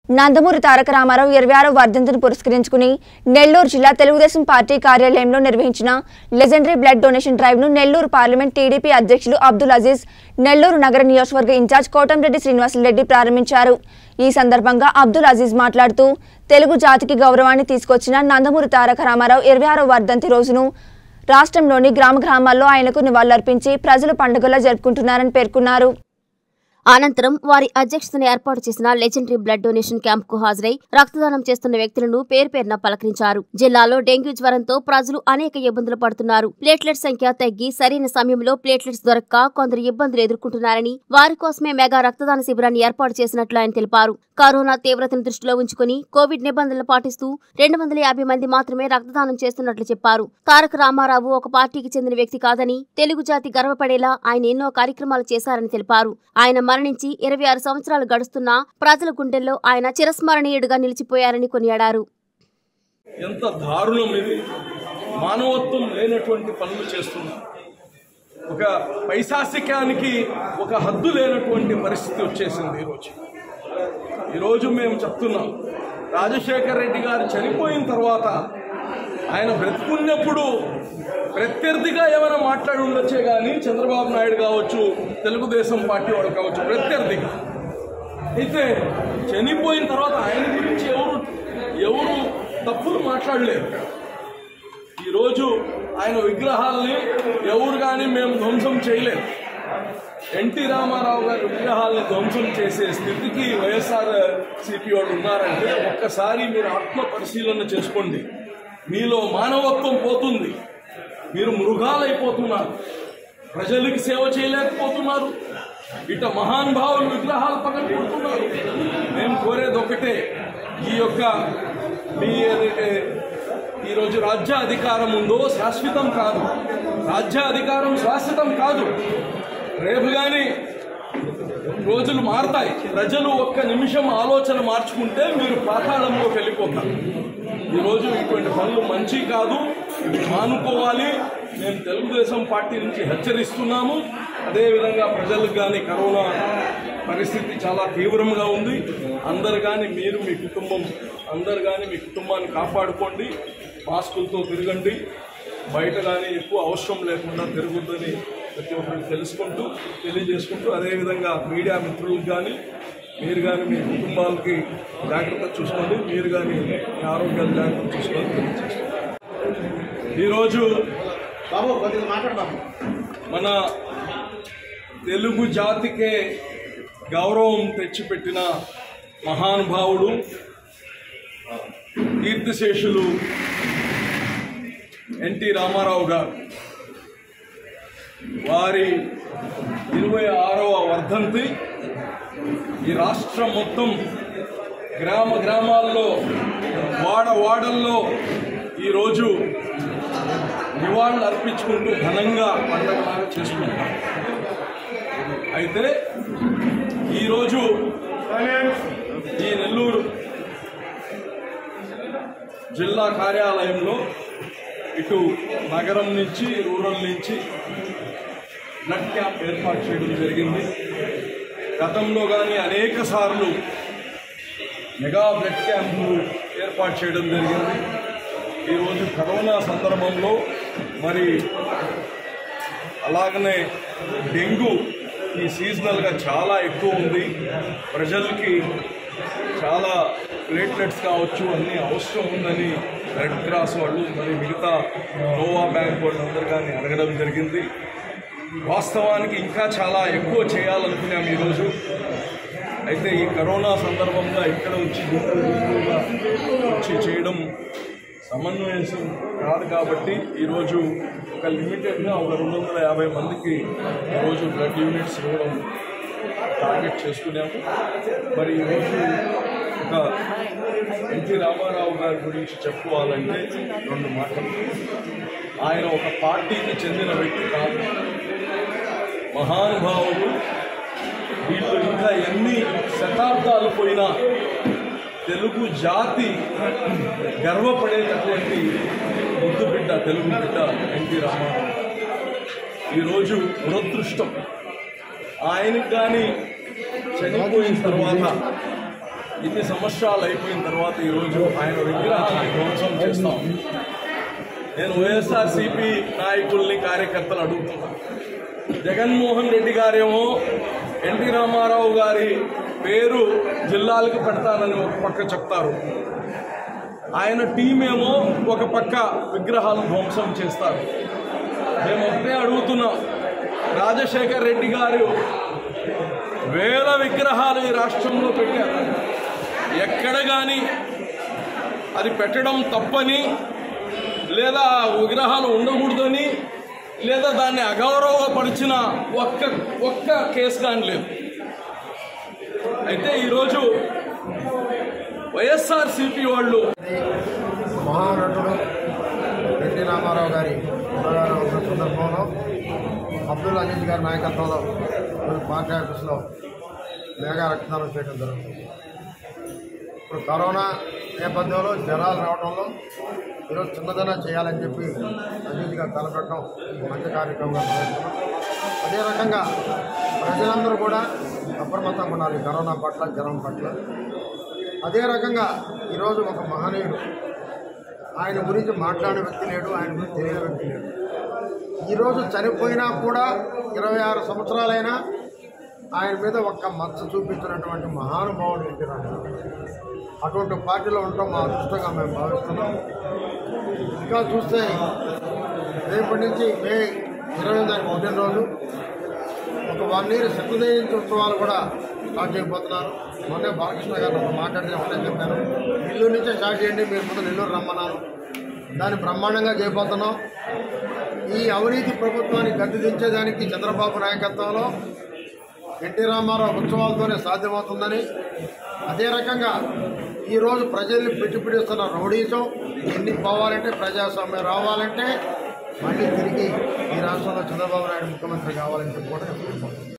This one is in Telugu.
నందమూరి తారక రామారావు ఇరవై ఆరో వర్ధంతిని పురస్కరించుకుని నెల్లూరు జిల్లా తెలుగుదేశం పార్టీ కార్యాలయంలో నిర్వహించిన లెజెండరీ బ్లడ్ డొనేషన్ డ్రైవ్ ను నెల్లూరు పార్లమెంట్ టీడీపీ అధ్యక్షులు అబ్దుల్ అజీజ్ నెల్లూరు నగర నియోజకవర్గ ఇన్ఛార్జ్ కోటంరెడ్డి శ్రీనివాసరెడ్డి ప్రారంభించారు ఈ సందర్భంగా అబ్దుల్ అజీజ్ మాట్లాడుతూ తెలుగు జాతికి గౌరవాన్ని తీసుకొచ్చిన నందమూరి తారక రామారావు ఇరవై ఆరో వర్ధంతి రోజును రాష్ట్రంలోని గ్రామ గ్రామాల్లో ఆయనకు నివాళులర్పించి ప్రజలు పండుగలా జరుపుకుంటున్నారని పేర్కొన్నారు అనంతరం వారి అధ్యక్షతన ఏర్పాటు చేసిన లెజెండరీ బ్లడ్ డొనేషన్ క్యాంప్ కు హాజరై రక్తదానం చేస్తున్న వ్యక్తులను పేరు పేరున పలకరించారు జిల్లాలో డెంగ్యూ జ్వరంతో ప్రజలు అనేక ఇబ్బందులు పడుతున్నారు ప్లేట్లెట్ సంఖ్య తగ్గి సరైన సమయంలో ప్లేట్లెట్స్ దొరక్క కొందరు ఇబ్బందులు ఎదుర్కొంటున్నారని వారి కోసమే మెగా రక్తదాన శిబిరాన్ని ఏర్పాటు చేసినట్లు ఆయన తెలిపారు కరోనా తీవ్రతను దృష్టిలో ఉంచుకుని కోవిడ్ నిబంధనలు పాటిస్తూ రెండు వందల యాభై మంది మాత్రమే రక్తదానం చేస్తున్నట్లు చెప్పారు తారక రామారావు ఒక పార్టీకి చెందిన వ్యక్తి కాదని తెలుగు జాతి గర్వపడేలా ఆయన ఎన్నో కార్యక్రమాలు చేశారని తెలిపారు ఆయన మరణించి ఇరవై ఆరు సంవత్సరాలు గడుస్తున్నా ప్రజల గుండెల్లో ఆయన చిరస్మరణీయుడిగా నిలిచిపోయారని కొనియాడారు ఎంత దారుణం ఇది మానవత్వం లేనటువంటి పనులు చేస్తున్నారు ఒక పైశాసికానికి ఒక హద్దు లేనటువంటి పరిస్థితి వచ్చేసింది ఈరోజు ఈరోజు మేము చెప్తున్నాం రాజశేఖర్ రెడ్డి గారు చనిపోయిన తర్వాత ఆయన బ్రతుకున్నప్పుడు ప్రత్యర్థిగా ఏమైనా మాట్లాడి ఉండొచ్చే కానీ చంద్రబాబు నాయుడు కావచ్చు తెలుగుదేశం పార్టీ వాళ్ళు కావచ్చు ప్రత్యర్థిగా అయితే చనిపోయిన తర్వాత ఆయన గురించి ఎవరు ఎవరు తప్పులు మాట్లాడలేరు ఈరోజు ఆయన విగ్రహాలని ఎవరు కానీ మేము ధ్వంసం చేయలేము ఎన్టీ రామారావు గారి విగ్రహాలను ధ్వంసం చేసే స్థితికి వైఎస్ఆర్ సిపి వాళ్ళు ఉన్నారంటే ఒక్కసారి మీరు ఆత్మ పరిశీలన చేసుకోండి మీలో మానవత్వం పోతుంది మీరు మృగాలైపోతున్నారు ప్రజలకి సేవ చేయలేకపోతున్నారు ఇట మహానుభావుల విగ్రహాలు పక్కన కొడుతున్నారు మేము కోరేది ఒకటే ఈ యొక్క మీ ఏదైతే ఈరోజు రాజ్య అధికారం ఉందో శాశ్వతం కాదు రాజ్య అధికారం శాశ్వతం కాదు రేపు కానీ రోజులు మారతాయి ప్రజలు ఒక్క నిమిషం ఆలోచన మార్చుకుంటే మీరు పాతాళంలోకి వెళ్ళిపోతారు ఈరోజు ఇటువంటి పనులు మంచి కాదు ఇవి మానుకోవాలి మేము తెలుగుదేశం పార్టీ నుంచి హెచ్చరిస్తున్నాము అదేవిధంగా ప్రజలకు కానీ కరోనా పరిస్థితి చాలా తీవ్రంగా ఉంది అందరు కానీ మీరు మీ కుటుంబం అందరు కానీ మీ కుటుంబాన్ని కాపాడుకోండి మాస్కులతో తిరగండి బయట కానీ ఎక్కువ అవసరం లేకుండా తిరుగుద్దని ప్రతి ఒక్కరికి తెలుసుకుంటూ తెలియజేసుకుంటూ అదేవిధంగా మీడియా మిత్రులకు కానీ మీరు కానీ మీ కుటుంబాలకి జాగ్రత్త చూసుకోండి మీరు కానీ మీ ఆరోగ్యాలు జాగ్రత్త చూసుకోవాలి తెలియజేసుకోండి ఈరోజు బాబు కొద్దిగా మాట్లాడు బాబు మన తెలుగు జాతికే గౌరవం తెచ్చిపెట్టిన మహానుభావుడు కీర్తిశేషులు ఎన్టీ రామారావు గారు వారి ఇరవై ఆరవ వర్ధంతి ఈ రాష్ట్రం మొత్తం గ్రామ గ్రామాల్లో వాడ వాడల్లో ఈరోజు నివాళులు అర్పించుకుంటూ ఘనంగా పండగలాగా చేసుకుంటాం అయితే ఈరోజు ఈ నెల్లూరు జిల్లా కార్యాలయంలో ఇటు నగరం నుంచి రూరల్ నుంచి బ్లడ్ క్యాంప్ ఏర్పాటు చేయడం జరిగింది గతంలో కానీ అనేక సార్లు మెగా బ్లడ్ క్యాంపులు ఏర్పాటు చేయడం జరిగింది ఈరోజు కరోనా సందర్భంలో మరి అలాగనే డెంగ్యూ ఈ సీజనల్గా చాలా ఎక్కువ ఉంది ప్రజలకి చాలా ప్లేట్లెట్స్ కావచ్చు అన్నీ అవసరం ఉందని రెడ్ క్రాస్ వాళ్ళు మరి మిగతా నోవా బ్యాంక్ వాళ్ళందరూ కానీ అడగడం జరిగింది వాస్తవానికి ఇంకా చాలా ఎక్కువ చేయాలనుకున్నాం ఈరోజు అయితే ఈ కరోనా సందర్భంగా ఇక్కడ వచ్చి గుంటూరు గుంటూరుగా వచ్చి చేయడం సమన్వయం కాదు కాబట్టి ఈరోజు ఒక లిమిటెడ్గా ఒక రెండు వందల యాభై మందికి ఈరోజు బ్లడ్ యూనిట్స్ ఇవ్వడం టార్గెట్ చేసుకున్నాము మరి ఈరోజు ఒక ఎన్టీ రామారావు గారి గురించి చెప్పుకోవాలంటే రెండు మాటలు ఆయన ఒక పార్టీకి చెందిన వ్యక్తి కాదు మహానుభావుడు వీళ్ళు ఇంకా ఎన్ని శతాబ్దాలు పోయినా తెలుగు జాతి గర్వపడేటటువంటి ముద్దు బిడ్డ తెలుగు బిడ్డ ఎన్టీ రామారావు ఈరోజు దురదృష్టం ఆయనకు కానీ చనిపోయిన తర్వాత ఇన్ని సంవత్సరాలు అయిపోయిన తర్వాత ఈరోజు ఆయన విగ్రహాన్ని ధ్వంసం చేస్తాం నేను వైఎస్ఆర్సీపీ నాయకుల్ని కార్యకర్తలు అడుగుతున్నాను జగన్మోహన్ రెడ్డి గారేమో ఎన్టీ రామారావు గారి పేరు జిల్లాలకు పెడతానని ఒక పక్క చెప్తారు ఆయన టీం ఏమో ఒక పక్క విగ్రహాలను ధ్వంసం చేస్తారు మేము ఒకటే అడుగుతున్నాం రాజశేఖర్ రెడ్డి గారు వేల విగ్రహాలు ఈ రాష్ట్రంలో పెట్టారు ఎక్కడ కానీ అది పెట్టడం తప్పని లేదా ఆ విగ్రహాలు ఉండకూడదని లేదా దాన్ని అగౌరవపరిచిన ఒక్క ఒక్క కేసు కానీ లేదు అయితే ఈరోజు వైఎస్ఆర్సీపీ వాళ్ళు మహానటుడు ఎన్టీ రామారావు గారి పునరావరణ ఉన్న సందర్భంలో అబ్దుల్ అజీజ్ గారి నాయకత్వంలో ఈరోజు పార్టీ ఆఫీస్లో మేఘా రక్తదానం చేయడం జరుగుతుంది ఇప్పుడు కరోనా నేపథ్యంలో జనాలు రావడంలో ఈరోజు చిన్నదన చేయాలని చెప్పి అజీజ్ గారు తలపెట్టడం మంచి కార్యక్రమంగా భావిస్తున్నాం. అదే రకంగా ప్రజలందరూ కూడా అప్రమత్తంగా ఉండాలి కరోనా పట్ల జ్వరం పట్ల అదే రకంగా ఈరోజు ఒక మహనీయుడు ఆయన గురించి మాట్లాడిన వ్యక్తి లేడు ఆయన గురించి తెలియని వ్యక్తి లేడు ఈరోజు చనిపోయినా కూడా ఇరవై ఆరు సంవత్సరాలైనా ఆయన మీద ఒక్క మచ్చ చూపించినటువంటి మహానుభావుడు ఎన్టీ రామారావు అటువంటి పార్టీలో ఉండటం మా అదృష్టంగా మేము భావిస్తున్నాం ఇంకా చూస్తే రేపటి నుంచి మే ఇరవై తారీఖు పుట్టినరోజు ఒక వన్ ఇయర్ శతజయంతి ఉత్సవాలు కూడా స్టార్ట్ చేయబోతున్నారు మొన్నే బాలకృష్ణ గారు ఒక మాట్లాడితే ఒకటే చెప్పాను నెల్లూరు నుంచే స్టార్ట్ చేయండి మీరు ముందు నెల్లూరు రమ్మన్నాను దాన్ని బ్రహ్మాండంగా చేయబోతున్నాం ఈ అవినీతి ప్రభుత్వాన్ని గద్దె దించేదానికి చంద్రబాబు నాయకత్వంలో ఎన్టీ రామారావు ఉత్సవాలతోనే సాధ్యమవుతుందని అదే రకంగా ఈరోజు ప్రజల్ని పిచ్చిపిడిస్తున్న రౌడీజం ఎన్ని పోవాలంటే ప్రజాస్వామ్యం రావాలంటే మళ్ళీ తిరిగి ఈ రాష్ట్రంలో చంద్రబాబు నాయుడు ముఖ్యమంత్రి కావాలని చెప్పి కూడా నేను కోరుకుంటున్నాను.